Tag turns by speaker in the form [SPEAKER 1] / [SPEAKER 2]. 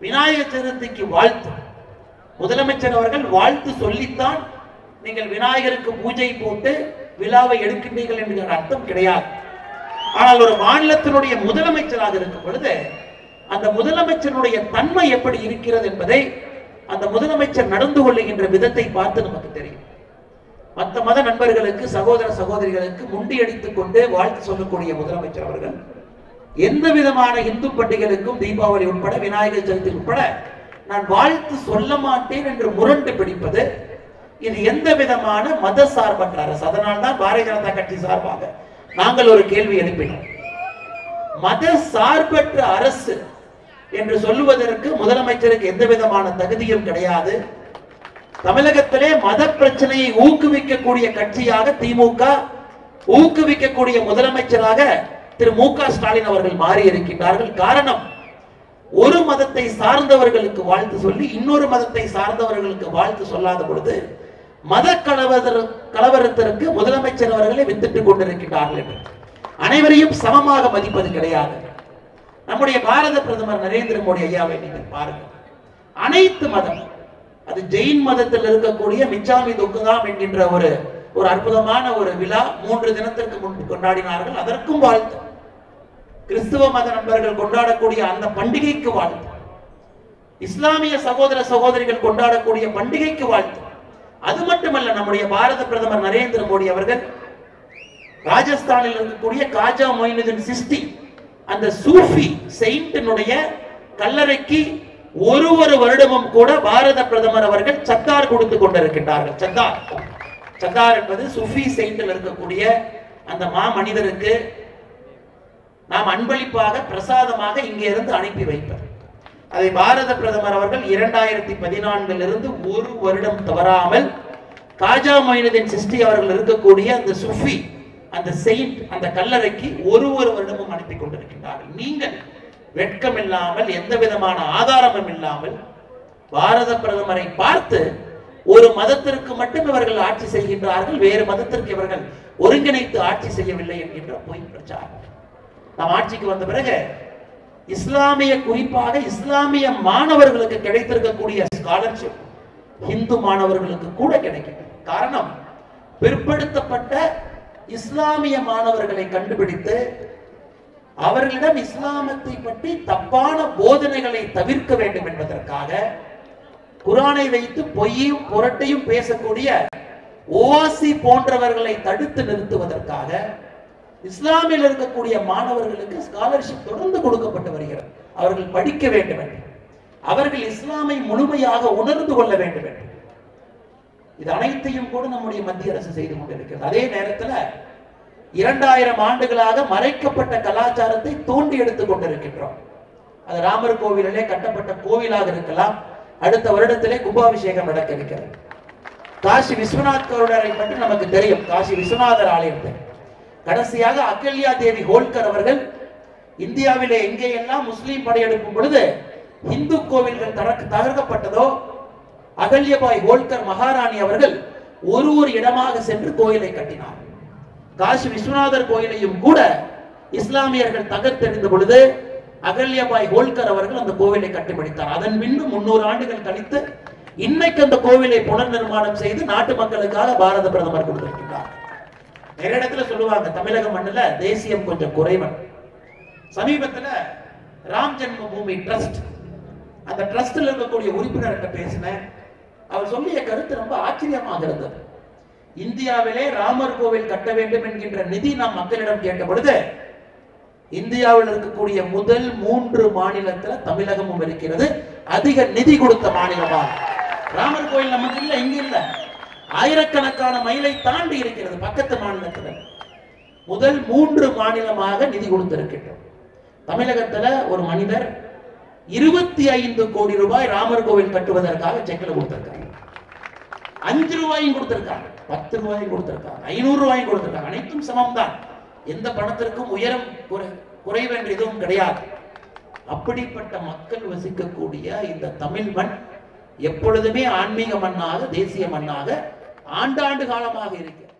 [SPEAKER 1] விநாயகர் சதுர்த்திக்கு வாழ்த்து முதலமைச்சர் அவர்கள் வாழ்த்து சொல்லித்தான் நீங்கள் விநாயகருக்கு பூஜை போட்டு விழாவை எடுக்கின்றீர்கள் என்கிற அர்த்தம் கிடையாது ஆனால் ஒரு மாநிலத்தினுடைய முதலமைச்சராக இருக்கும் பொழுது அந்த முதலமைச்சருடைய தன்மை எப்படி இருக்கிறது என்பதை அந்த முதலமைச்சர் நடந்து கொள்ளுகின்ற விதத்தை பார்த்து நமக்கு தெரியும் மற்ற மத நண்பர்களுக்கு சகோதர சகோதரிகளுக்கு முண்டியடித்துக் கொண்டு வாழ்த்து சொல்லக்கூடிய முதலமைச்சர் அவர்கள் எந்த விதமான இந்து பண்டிகைகளுக்கும் தீபாவளி உட்பட விநாயகர் சதுர்த்தி உட்பட நான் வாழ்த்து சொல்ல மாட்டேன் என்று முரண்டு பிடிப்பது இது எந்த விதமான மத சார்பற்ற அரசு அதனால் தான் பாரதிய ஜனதா கட்சி சார்பாக நாங்கள் ஒரு கேள்வி எழுப்பினோம் மத சார்பற்ற அரசு என்று சொல்லுவதற்கு முதலமைச்சருக்கு எந்த விதமான தகுதியும் கிடையாது தமிழகத்திலே மத பிரச்சனையை ஊக்குவிக்கக்கூடிய கட்சியாக திமுக ஊக்குவிக்கக்கூடிய முதலமைச்சராக திரு மு க ஸ்டாலின் அவர்கள் மாறி இருக்கின்றார்கள் காரணம் ஒரு மதத்தை சார்ந்தவர்களுக்கு வாழ்த்து சொல்லி இன்னொரு மதத்தை சார்ந்தவர்களுக்கு வாழ்த்து சொல்லாத பொழுது மத கலவர கலவரத்திற்கு முதலமைச்சர் அவர்களை வித்திட்டுக் கொண்டிருக்கின்றார்கள் என்று அனைவரையும் சமமாக மதிப்பது கிடையாது நம்முடைய பாரத பிரதமர் நரேந்திர மோடி ஐயாவை நீங்கள் பாருங்கள் அனைத்து மதம் அது ஜெயின் மதத்தில் இருக்கக்கூடிய மிச்சாமி துக்குதாம் என்கின்ற ஒரு ஒரு அற்புதமான ஒரு விழா மூன்று தினத்திற்கு முன்பு கொண்டாடினார்கள் அதற்கும் வாழ்த்து கிறிஸ்துவ மத நண்பர்கள் கொண்டாடக்கூடிய அந்த பண்டிகைக்கு வாழ்த்து இஸ்லாமிய சகோதர சகோதரிகள் கொண்டாடக்கூடிய பண்டிகைக்கு வாழ்த்து அது மட்டுமல்ல நம்முடைய பாரத பிரதமர் நரேந்திர மோடி அவர்கள் ராஜஸ்தானில் இருக்கக்கூடிய காஜா மொயினுதீன் சிஸ்டி அந்த சூஃபி செயின்டினுடைய கல்லறைக்கு ஒரு ஒரு வருடமும் கூட பாரத பிரதமர் அவர்கள் சத்தார் கொடுத்து கொண்டிருக்கின்றார்கள் சத்தார் சத்தார் என்பது சுஃபி செயின்டில் இருக்கக்கூடிய அந்த மா மனிதருக்கு நாம் அன்பளிப்பாக பிரசாதமாக இங்கே இருந்து அனுப்பி வைப்பர் அதை பாரத பிரதமர் அவர்கள் இரண்டாயிரத்தி பதினான்கிலிருந்து ஒரு வருடம் தவறாமல் காஜா மொயினுதீன் சிஸ்டி அவர்கள் இருக்கக்கூடிய அந்த சுஃபி அந்த செயின்ட் அந்த கல்லறைக்கு ஒரு ஒரு வருடமும் அனுப்பி கொண்டிருக்கின்றார்கள் நீங்கள் வெட்கம் இல்லாமல் எந்த விதமான ஆதாரமும் இல்லாமல் பாரத பிரதமரை பார்த்து ஒரு மதத்திற்கு மட்டும் இவர்கள் ஆட்சி செய்கின்றார்கள் வேறு மதத்திற்கு இவர்கள் ஒருங்கிணைத்து ஆட்சி செய்யவில்லை என்கின்ற பொய் பிரச்சாரம் நாம் ஆட்சிக்கு வந்த பிறகு இஸ்லாமிய குறிப்பாக இஸ்லாமிய மாணவர்களுக்கு கிடைத்திருக்கக்கூடிய ஸ்காலர்ஷிப் இந்து மாணவர்களுக்கு கூட கிடைக்கும் காரணம் பிற்படுத்தப்பட்ட இஸ்லாமிய மாணவர்களை கண்டுபிடித்து அவர்களிடம் இஸ்லாமத்தை பற்றி தப்பான போதனைகளை தவிர்க்க வேண்டும் என்பதற்காக குரானை வைத்து பொய்யும் புரட்டையும் பேசக்கூடிய ஓசி போன்றவர்களை தடுத்து நிறுத்துவதற்காக இஸ்லாமில் இருக்கக்கூடிய மாணவர்களுக்கு ஸ்காலர்ஷிப் தொடர்ந்து கொடுக்கப்பட்டு வருகிறது அவர்கள் படிக்க வேண்டும் என்று அவர்கள் இஸ்லாமை முழுமையாக உணர்ந்து கொள்ள வேண்டும் என்று இது அனைத்தையும் கூட நம்முடைய மத்திய அரசு செய்து கொண்டிருக்கிறது அதே நேரத்தில் இரண்டாயிரம் ஆண்டுகளாக மறைக்கப்பட்ட கலாச்சாரத்தை தோண்டி எடுத்துக் கொண்டிருக்கின்றோம் அது ராமர் கோவிலிலே கட்டப்பட்ட கோவிலாக இருக்கலாம் அடுத்த வருடத்திலே கும்பாபிஷேகம் நடக்க இருக்கிறது காசி விஸ்வநாத் கருடரை பற்றி நமக்கு தெரியும் காசி விஸ்வநாதர் ஆலயத்தை கடைசியாக அகல்யா தேவி ஹோல்கர் அவர்கள் இந்தியாவிலே எங்கேயெல்லாம் முஸ்லீம் படையெடுக்கும் பொழுது இந்து கோவில்கள் தகர்க்க தகர்க்கப்பட்டதோ அகல்யபாய் ஹோல்கர் மகாராணி அவர்கள் ஒரு ஒரு இடமாக சென்று கோயிலை கட்டினார் காசி விஸ்வநாதர் கோயிலையும் கூட இஸ்லாமியர்கள் தகர்த்தெறிந்த பொழுது அகல்யபாய் ஹோல்கர் அவர்கள் அந்த கோவிலை கட்டி முடித்தார் அதன் பின்பு முன்னூறு ஆண்டுகள் கழித்து இன்னைக்கு அந்த கோவிலை புனர் நிர்மாணம் செய்து நாட்டு மக்களுக்காக பாரத பிரதமர் கொடுத்திருக்கிறார் நிறைய இடத்துல சொல்லுவாங்க தமிழக மண்ணுல தேசியம் கொஞ்சம் குறைவன் சமீபத்துல ராம் ஜென்ம பூமி ட்ரஸ்ட் அந்த ட்ரஸ்ட்ல இருக்கக்கூடிய உறுப்பினர்கிட்ட பேசினேன் அவர் சொல்லிய கருத்து ரொம்ப ஆச்சரியமாக இருந்தது இந்தியாவிலே ராமர் கோவில் கட்ட வேண்டும் என்கின்ற நிதி நாம் மக்களிடம் கேட்ட பொழுது இந்தியாவில் இருக்கக்கூடிய முதல் மூன்று மாநிலத்துல தமிழகமும் இருக்கிறது அதிக நிதி கொடுத்த மாநிலமா ராமர் கோயில் நமக்கு இல்ல இங்க இல்ல ஆயிரக்கணக்கான மைலை தாண்டி இருக்கிறது பக்கத்து மாநிலத்துல முதல் மூன்று மாநிலமாக நிதி கொடுத்திருக்கின்றோம் தமிழகத்துல ஒரு மனிதர் இருபத்தி ஐந்து கோடி ரூபாய் ராமர் கோவில் கட்டுவதற்காக செக்கில் கொடுத்திருக்காங்க அஞ்சு ரூபாயும் கொடுத்திருக்காங்க பத்து ரூபாயும் கொடுத்திருக்காங்க ஐநூறு ரூபாயும் கொடுத்திருக்காங்க அனைத்தும் சமம் தான் எந்த பணத்திற்கும் உயரம் குறை- குறைவு என்று எதுவும் கிடையாது அப்படிப்பட்ட மக்கள் வசிக்கக்கூடிய இந்த தமிழ் மண் எப்பொழுதுமே ஆன்மீக மண்ணாக தேசிய மண்ணாக ஆண்டாண்டு காலமாக இருக்கிறது